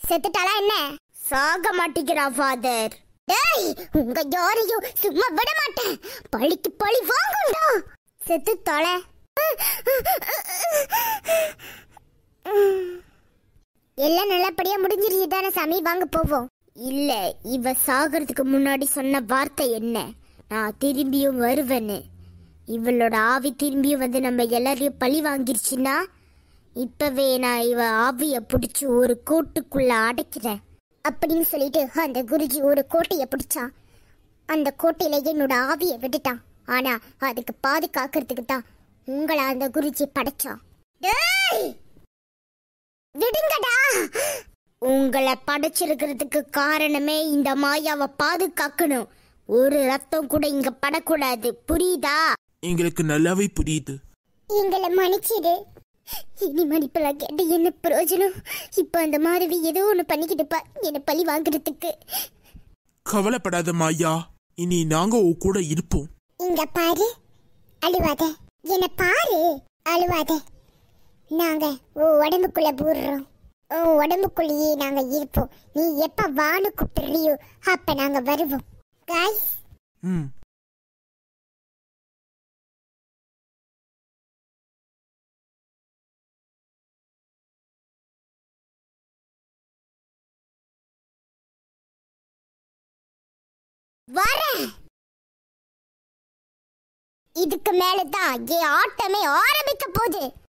செத்துட்டாளா என்ன சாக மாட்டேங்கிறா ஃபாதர் டேய் உங்க யாரையும் சும்மா விட மாட்டேன் பழிக்கு பழி வாங்குண்டா செத்து தொலை எல்லாம் நல்லபடியா முடிஞ்சிருச்சு தானே சாமி வாங்க போவோம் இல்ல இவ சாகிறதுக்கு முன்னாடி சொன்ன வார்த்தை என்ன நான் திரும்பியும் வருவேன்னு இவளோட ஆவி திரும்பியும் வந்து நம்ம எல்லாரையும் பழி வாங்கிருச்சுன்னா இப்பவே நான் இவ ஆவிய பிடிச்சி ஒரு கோட்டுக்குள்ள அடைக்கிறேன் அப்படின்னு சொல்லிட்டு அந்த குருஜி ஒரு கோட்டைய பிடிச்சான் அந்த கோட்டையில என்னோட ஆவிய விட்டுட்டான் ஆனா அதுக்கு பாதுகாக்கிறதுக்கு தான் உங்களை அந்த குருஜி படைச்சான் டேய்! விடுங்கடா உங்களை படைச்சிருக்கிறதுக்கு காரணமே இந்த மாயாவை பாதுகாக்கணும் ஒரு ரத்தம் கூட இங்க படக்கூடாது புரியுதா எங்களுக்கு நல்லாவே புரியுது எங்களை மன்னிச்சிடு இனி மன்னிப்பெல்லாம் கேட்டு என்ன பிரயோஜனம் இப்போ அந்த மாதவி ஏதோ ஒன்று பண்ணிக்கிட்டுப்பா என்னை பழி வாங்குறதுக்கு கவலைப்படாத மாயா இனி நாங்க உன் கூட இருப்போம் இங்க பாரு அழுவாத என்ன பாரு அழுவாத நாங்க உன் உடம்புக்குள்ள பூடுறோம் உன் உடம்புக்குள்ளேயே நாங்க இருப்போம் நீ எப்ப வான்னு கூப்பிடுறியோ அப்ப நாங்க வருவோம் காய்ஸ் ம் வரேன் இதுக்கு மேலதான் என் ஆட்டமே ஆரம்பிக்க போகுது